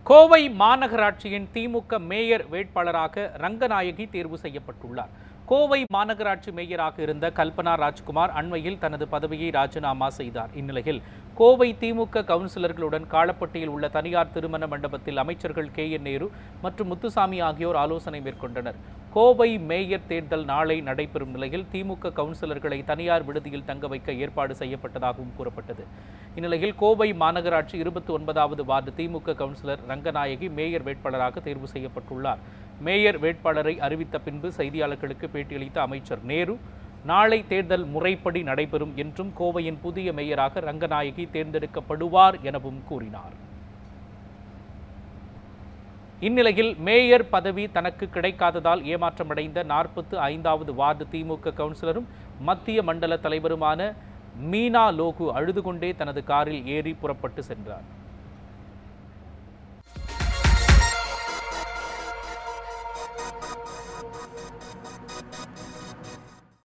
கோவை மாநகராட்சியின் திமுக மேயர் வேட்பாளராக ரங்கநாயகி தேர்வு செய்யப்பட்டுள்ளார் கோவை மாநகராட்சி மேயராக இருந்த கல்பனா ராஜ்குமார் அண்மையில் தனது பதவியை ராஜினாமா செய்தார் இந்நிலையில் கோவை திமுக கவுன்சிலர்களுடன் காலப்பட்டியில் உள்ள தனியார் திருமண மண்டபத்தில் அமைச்சர்கள் கே என் நேரு மற்றும் முத்துசாமி ஆகியோர் ஆலோசனை மேற்கொண்டனர் கோவை மேயர் தேர்தல் நாளை நடைபெறும் நிலையில் திமுக கவுன்சிலர்களை தனியார் விடுதியில் தங்க வைக்க ஏற்பாடு செய்யப்பட்டதாகவும் கூறப்பட்டது இந்நிலையில் கோவை மாநகராட்சி இருபத்தி ஒன்பதாவது ward DMK councillor Ranganayaki mayor வேட்பாளராக தேர்வு செய்யப்பட்டுள்ளார் மேயர் வேட்பாளரை அறிவித்த பின்பு செய்தியாளர்களுக்கு பேட்டியளித்த அமைச்சர் நேரு நாளை தேர்தல் முறைப்படி நடைபெறும் என்றும் கோவையின் புதிய மேயராக ரங்கநாயகி தேர்ந்தெடுக்கப்படுவார் எனவும் கூறினார் இந்நிலையில் மேயர் பதவி தனக்கு கிடைக்காததால் ஏமாற்றமடைந்த நாற்பத்து ஐந்தாவது வார்டு திமுக கவுன்சிலரும் மத்திய மண்டல தலைவருமான மீனா லோகு அழுது கொண்டே தனது காரில் ஏறி புறப்பட்டு சென்றார்